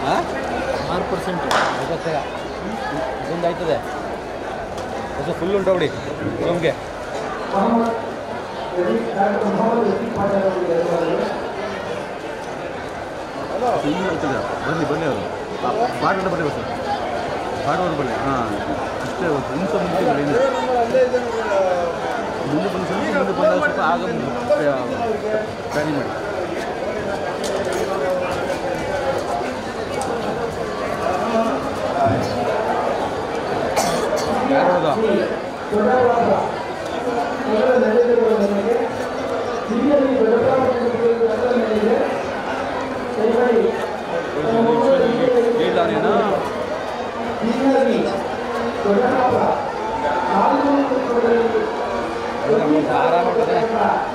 ಹಾಂ ಆರು ಪರ್ಸೆಂಟ್ ಗೊತ್ತಾಗ ಇದೊಂದು ಆಯ್ತದೆ ಹೊಸ ಫುಲ್ ಉಂಟು ಬಿಡಿ ನಮಗೆ ಇನ್ನೂ ಆಯ್ತದೆ ಬನ್ನಿ ಬನ್ನಿ ಅವರು ಬಾಟೋಟ ಬನ್ನಿ ಬಸ್ ಬಾಟೋಟ ಬನ್ನಿ ಹಾಂ ಅಷ್ಟೇ ಇವತ್ತು ಇನ್ನು ಸ್ವಲ್ಪ ಮುಂದೆ ಬನ್ನಿ ಇನ್ನು. ಮುಂದೆ ಬಂದು ಸ್ವಲ್ಪ ಮುಂದೆ ಬಂದಾಗ ಸ್ವಲ್ಪ ಆಗ ಪ್ಲಾನಿಂಗ್ ಮಾಡಿ ಯಾರು ಹೋದ ಹೇಳ್ದಾನೇನಾ ಆರಾಮ